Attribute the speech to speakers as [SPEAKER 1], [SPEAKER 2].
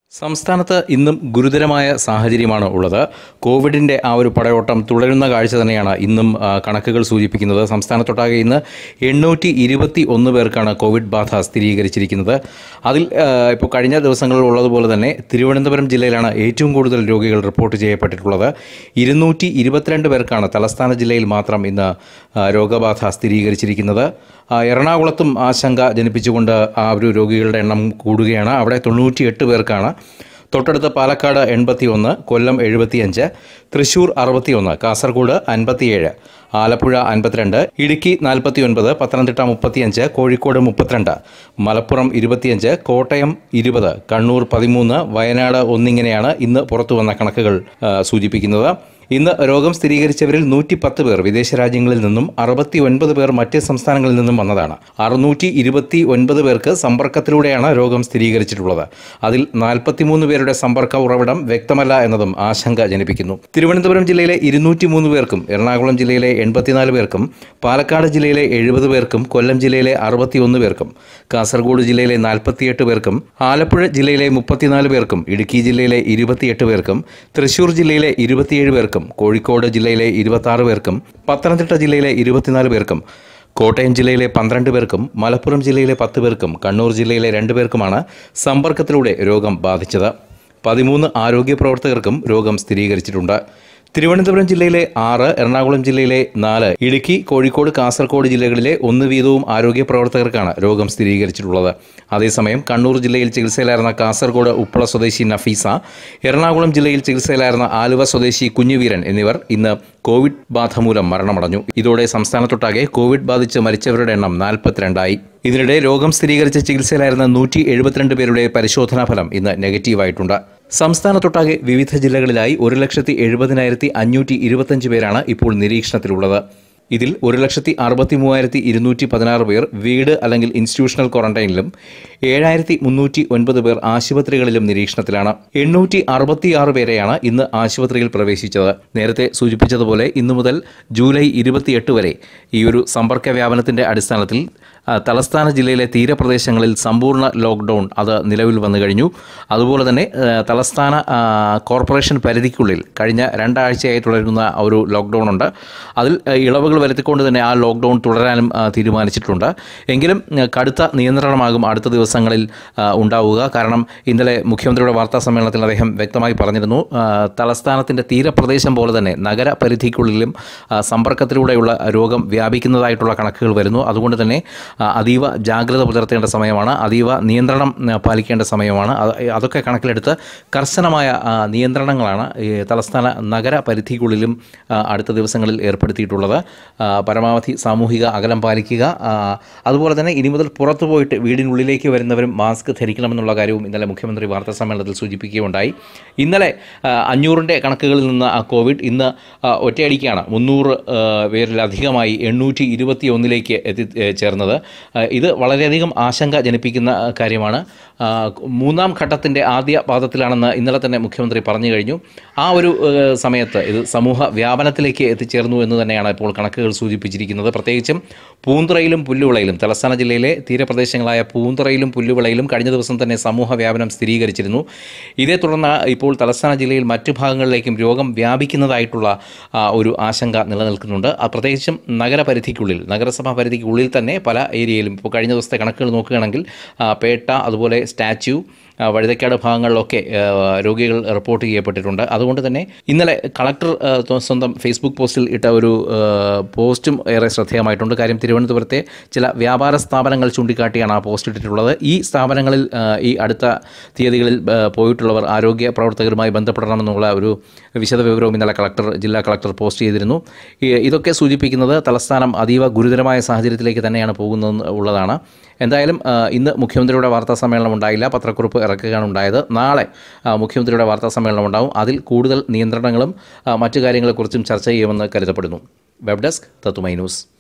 [SPEAKER 1] സംസ്ഥാനത്ത് ഇന്നും ഗുരുതരമായ സാഹചര്യമാണ് ഉള്ളത് കോവിഡിൻ്റെ ആ ഒരു പടയോട്ടം തുടരുന്ന കാഴ്ച തന്നെയാണ് ഇന്നും ആ, കണക്കുകൾ സൂചിപ്പിക്കുന്നത് സംസ്ഥാനത്തൊട്ടാകെ ഇന്ന് എണ്ണൂറ്റി ഇരുപത്തി ഒന്ന് പേർക്കാണ് കോവിഡ് ബാധ സ്ഥിരീകരിച്ചിരിക്കുന്നത് അതിൽ ആ, ഇപ്പോൾ കഴിഞ്ഞ ദിവസങ്ങളിൽ ഉള്ളതുപോലെ തന്നെ തിരുവനന്തപുരം ജില്ലയിലാണ് ഏറ്റവും കൂടുതൽ രോഗികൾ റിപ്പോർട്ട് ചെയ്യപ്പെട്ടിട്ടുള്ളത് ഇരുന്നൂറ്റി ഇരുപത്തിരണ്ട് പേർക്കാണ് തലസ്ഥാന ജില്ലയിൽ മാത്രം ഇന്ന് ആ, രോഗബാധ സ്ഥിരീകരിച്ചിരിക്കുന്നത് ആ, എറണാകുളത്തും ആശങ്ക ജനിപ്പിച്ചുകൊണ്ട് ആ ഒരു രോഗികളുടെ എണ്ണം കൂടുകയാണ് അവിടെ തൊണ്ണൂറ്റിയെട്ട് പേർക്കാണ് തൊട്ടടുത്ത് പാലക്കാട് എൺപത്തി ഒന്ന് കൊല്ലം എഴുപത്തിയഞ്ച് തൃശൂർ അറുപത്തിയൊന്ന് കാസർഗോഡ് അൻപത്തിയേഴ് ആലപ്പുഴ അൻപത്തിരണ്ട് ഇടുക്കി നാൽപ്പത്തി ഒൻപത് പത്തനംതിട്ട മുപ്പത്തിയഞ്ച് കോഴിക്കോട് മുപ്പത്തിരണ്ട് മലപ്പുറം ഇരുപത്തിയഞ്ച് കോട്ടയം ഇരുപത് കണ്ണൂർ പതിമൂന്ന് വയനാട് ഒന്നിങ്ങനെയാണ് ഇന്ന് പുറത്തു വന്ന കണക്കുകൾ ആ, സൂചിപ്പിക്കുന്നത് ഇന്ന് രോഗം സ്ഥിരീകരിച്ചവരിൽ നൂറ്റി പത്ത് പേർ വിദേശ രാജ്യങ്ങളിൽ നിന്നും അറുപത്തി ഒൻപത് പേർ മറ്റ് സംസ്ഥാനങ്ങളിൽ നിന്നും വന്നതാണ് അറുന്നൂറ്റി ഇരുപത്തി ഒൻപത് പേർക്ക് സമ്പർക്കത്തിലൂടെയാണ് രോഗം സ്ഥിരീകരിച്ചിട്ടുള്ളത് അതിൽ നാൽപ്പത്തിമൂന്ന് പേരുടെ സമ്പർക്ക ഉറവിടം വ്യക്തമല്ല എന്നതും ആശങ്ക ജനിപ്പിക്കുന്നു തിരുവനന്തപുരം ജില്ലയിലെ ഇരുന്നൂറ്റി മൂന്ന് പേർക്കും എറണാകുളം ജില്ലയിലെ എൺപത്തിനാല് പേർക്കും പാലക്കാട് ജില്ലയിലെ എഴുപത് പേർക്കും കൊല്ലം ജില്ലയിലെ അറുപത്തിയൊന്ന് പേർക്കും കാസർഗോഡ് ജില്ലയിലെ നാൽപ്പത്തിയെട്ട് പേർക്കും ആലപ്പുഴ ജില്ലയിലെ മുപ്പത്തിനാല് പേർക്കും ഇടുക്കി ജില്ലയിലെ ഇരുപത്തിയെട്ട് പേർക്കും തൃശൂർ ജില്ലയിലെ ഇരുപത്തിയേഴ് പേർക്കും കോഴിക്കോട് ജില്ലയിലെ ഇരുപത്തി പേർക്കും പത്തനംതിട്ട ജില്ലയിലെ ഇരുപത്തിനാല് പേർക്കും കോട്ടയം ജില്ലയിലെ പന്ത്രണ്ട് പേർക്കും മലപ്പുറം ജില്ലയിലെ പത്ത് പേർക്കും കണ്ണൂർ ജില്ലയിലെ രണ്ട് പേർക്കുമാണ് സമ്പർക്കത്തിലൂടെ രോഗം ബാധിച്ചത് പതിമൂന്ന് ആരോഗ്യ പ്രവർത്തകർക്കും രോഗം സ്ഥിരീകരിച്ചിട്ടുണ്ട് തിരുവനന്തപുരം ജില്ലയിലെ ആറ് എറണാകുളം ജില്ലയിലെ നാല് ഇടുക്കി കോഴിക്കോട് കാസർഗോഡ് ജില്ലകളിലെ ഒന്ന് വീതവും ആരോഗ്യ പ്രവർത്തകർക്കാണ് രോഗം സ്ഥിരീകരിച്ചിട്ടുള്ളത് അതേസമയം കണ്ണൂർ ജില്ലയിൽ ചികിത്സയിലായിരുന്ന കാസർഗോഡ് ഉപ്പള സ്വദേശി നഫീസ എറണാകുളം ജില്ലയിൽ ചികിത്സയിലായിരുന്ന ആലുവ സ്വദേശി കുഞ്ഞുവീരൻ എന്നിവർ ഇന്ന് കോവിഡ് ബാധ മൂലം മരണമടഞ്ഞു ഇതോടെ സംസ്ഥാനത്തൊട്ടാകെ കോവിഡ് ബാധിച്ച് മരിച്ചവരുടെ എണ്ണം നാൽപ്പത്തിരണ്ടായി ഇതിനിടെ രോഗം സ്ഥിരീകരിച്ച് ചികിത്സയിലായിരുന്ന നൂറ്റി എഴുപത്തിരണ്ട് പേരുടെ പരിശോധനാ ഫലം ഇന്ന് നെഗറ്റീവായിട്ടുണ്ട് സംസ്ഥാനത്തൊട്ടാകെ വിവിധ ജില്ലകളിലായി ഒരു ലക്ഷത്തി എഴുപതിനായിരത്തി അഞ്ഞൂറ്റി ഇരുപത്തഞ്ച് പേരാണ് ഇപ്പോൾ നിരീക്ഷണത്തിലുള്ളത് ഇതിൽ ഒരു ലക്ഷത്തി അറുപത്തി മൂവായിരത്തി ഇരുന്നൂറ്റി പതിനാറ് പേർ വീട് അല്ലെങ്കിൽ ഇൻസ്റ്റിറ്റ്യൂഷണൽ ക്വാറന്റൈനിലും ഏഴായിരത്തി മുന്നൂറ്റി ഒൻപത് പേർ ആശുപത്രികളിലും നിരീക്ഷണത്തിലാണ് എണ്ണൂറ്റി അറുപത്തിയാറ് പേരെയാണ് ഇന്ന് ആശുപത്രിയിൽ പ്രവേശിച്ചത് നേരത്തെ സൂചിപ്പിച്ചതുപോലെ ഇന്നു മുതൽ ജൂലൈ ഇരുപത്തിയെട്ട് വരെ ഈ ഒരു സമ്പർക്ക വ്യാപനത്തിന്റെ അടിസ്ഥാനത്തിൽ ആ, തലസ്ഥാന ജില്ലയിലെ തീരപ്രദേശങ്ങളിൽ സമ്പൂർണ്ണ ലോക്ക്ഡൗൺ അത് നിലവിൽ വന്നു കഴിഞ്ഞു അതുപോലെ തന്നെ ആ, തലസ്ഥാന ആ, കോർപ്പറേഷൻ പരിധിക്കുള്ളിൽ കഴിഞ്ഞ രണ്ടാഴ്ചയായി തുടരുന്ന ഒരു ലോക്ക്ഡൗൺ ഉണ്ട് അതിൽ ആ, ഇളവുകൾ വരുത്തിക്കൊണ്ട് തന്നെ ആ ലോക്ക്ഡൗൺ തുടരാനും ആ, തീരുമാനിച്ചിട്ടുണ്ട് എങ്കിലും ആ, കടുത്ത നിയന്ത്രണമാകും അടുത്ത ദിവസങ്ങളിൽ ആ, ഉണ്ടാവുക കാരണം ഇന്നലെ മുഖ്യമന്ത്രിയുടെ വാർത്താ സമ്മേളനത്തിൽ അദ്ദേഹം വ്യക്തമായി പറഞ്ഞിരുന്നു ആ, തലസ്ഥാനത്തിൻ്റെ തീരപ്രദേശം പോലെ തന്നെ നഗരപരിധിക്കുള്ളിലും ആ, സമ്പർക്കത്തിലൂടെയുള്ള രോഗം വ്യാപിക്കുന്നതായിട്ടുള്ള കണക്കുകൾ വരുന്നു അതുകൊണ്ട് തന്നെ ആ, അതീവ ജാഗ്രത പുലർത്തേണ്ട സമയമാണ് അതീവ നിയന്ത്രണം ആ, പാലിക്കേണ്ട സമയമാണ് അത് അതൊക്കെ കണക്കിലെടുത്ത് കർശനമായ ആ, നിയന്ത്രണങ്ങളാണ് ഈ തലസ്ഥാന നഗര പരിധിക്കുള്ളിലും ആ, അടുത്ത ദിവസങ്ങളിൽ ഏർപ്പെടുത്തിയിട്ടുള്ളത് ആ, പരമാവധി സാമൂഹിക അകലം പാലിക്കുക ആ, അതുപോലെ തന്നെ ഇനി മുതൽ പുറത്തു പോയിട്ട് വീടിനുള്ളിലേക്ക് വരുന്നവരും മാസ്ക് ധരിക്കണമെന്നുള്ള കാര്യവും ഇന്നലെ മുഖ്യമന്ത്രി വാർത്താ സമ്മേളനത്തിൽ സൂചിപ്പിക്കുകയുണ്ടായി ഇന്നലെ ആ, അഞ്ഞൂറിൻ്റെ കണക്കുകളിൽ നിന്ന് ആ കോവിഡ് ഇന്ന് ആ, ഒറ്റയടിക്കാണ് മുന്നൂറ് ആ, പേരിലധികമായി എണ്ണൂറ്റി ഇരുപത്തി ഒന്നിലേക്ക് എത്തി ഏ, ചേർന്നത് ആ, ഇത് വളരെയധികം ആശങ്ക ജനിപ്പിക്കുന്ന ആ, കാര്യമാണ് ആ, മൂന്നാം ഘട്ടത്തിൻ്റെ ആദ്യ പാദത്തിലാണെന്ന് ഇന്നലെ തന്നെ മുഖ്യമന്ത്രി പറഞ്ഞു കഴിഞ്ഞു ആ ഒരു ഏ, സമയത്ത് ഇത് സമൂഹ വ്യാപനത്തിലേക്ക് എത്തിച്ചേർന്നു എന്ന് തന്നെയാണ് ഇപ്പോൾ കണക്കുകൾ സൂചിപ്പിച്ചിരിക്കുന്നത് പ്രത്യേകിച്ചും പൂന്തുറയിലും പുല്ലുവിളയിലും തലസ്ഥാന ജില്ലയിലെ തീരപ്രദേശങ്ങളായ പൂന്തുറയിലും പുല്ലുവിളയിലും കഴിഞ്ഞ ദിവസം തന്നെ സമൂഹ വ്യാപനം സ്ഥിരീകരിച്ചിരുന്നു ഇതേ തുടർന്ന് ഇപ്പോൾ തലസ്ഥാന ജില്ലയിൽ മറ്റു ഭാഗങ്ങളിലേക്കും രോഗം വ്യാപിക്കുന്നതായിട്ടുള്ള ആ, ഒരു ആശങ്ക നിലനിൽക്കുന്നുണ്ട് ആ, പ്രത്യേകിച്ചും നഗരപരിധിക്കുള്ളിൽ നഗരസഭാ പരിധിക്കുള്ളിൽ തന്നെ പല ഏരിയയിലും ഇപ്പോൾ കഴിഞ്ഞ ദിവസത്തെ കണക്കുകൾ നോക്കുകയാണെങ്കിൽ ആ, പേട്ട അതുപോലെ സ്റ്റാച്യു ആ, വഴുതക്കാട് ഭാഗങ്ങളിലൊക്കെ ആ, രോഗികൾ റിപ്പോർട്ട് ചെയ്യപ്പെട്ടിട്ടുണ്ട് അതുകൊണ്ട് തന്നെ ഇന്നലെ കളക്ടർ ആ, ത- സ്വന്തം ഫേസ്ബുക്ക് പോസ്റ്റിൽ ഇട്ട ഒരു ആ, പോസ്റ്റും ഏറെ ശ്രദ്ധേയമായിട്ടുണ്ട് കാര്യം തിരുവനന്തപുരത്തെ ചില വ്യാപാര സ്ഥാപനങ്ങൾ ചൂണ്ടിക്കാട്ടിയാണ് ആ പോസ്റ്റ് ഇട്ടിട്ടുള്ളത് ഈ സ്ഥാപനങ്ങളിൽ ആ, ഈ അടുത്ത തീയതികളിൽ ആ, പോയിട്ടുള്ളവർ ആരോഗ്യ പ്രവർത്തകരുമായി ബന്ധപ്പെടണമെന്നുള്ള ഒരു വിശദ വിവരവും ഇന്നലെ കളക്ടർ ജില്ലാ കളക്ടർ പോസ്റ്റ് ചെയ്തിരുന്നു ഈ- ഇതൊക്കെ സൂചിപ്പിക്കുന്നത് തലസ്ഥാനം അതീവ ഗുരുതരമായ സാഹചര്യത്തിലേക്ക് തന്നെയാണ് പോകുന്നത് ഉള്ളതാണ് എന്തായാലും ആ, ഇന്ന് മുഖ്യമന്ത്രിയുടെ വാർത്താ സമ്മേളനം ഉണ്ടായില്ല പത്രക്കുറിപ്പ് ഇറക്കുകയാണ് ഉണ്ടായത് നാളെ ആ, മുഖ്യമന്ത്രിയുടെ വാർത്താ സമ്മേളനം ഉണ്ടാവും അതിൽ കൂടുതൽ നിയന്ത്രണങ്ങളും ആ, മറ്റു കാര്യങ്ങളെക്കുറിച്ചും ചർച്ച ചെയ്യുമെന്ന് കരുതപ്പെടുന്നു വെബ് ഡെസ്ക് തത്തുമൈ ന്യൂസ്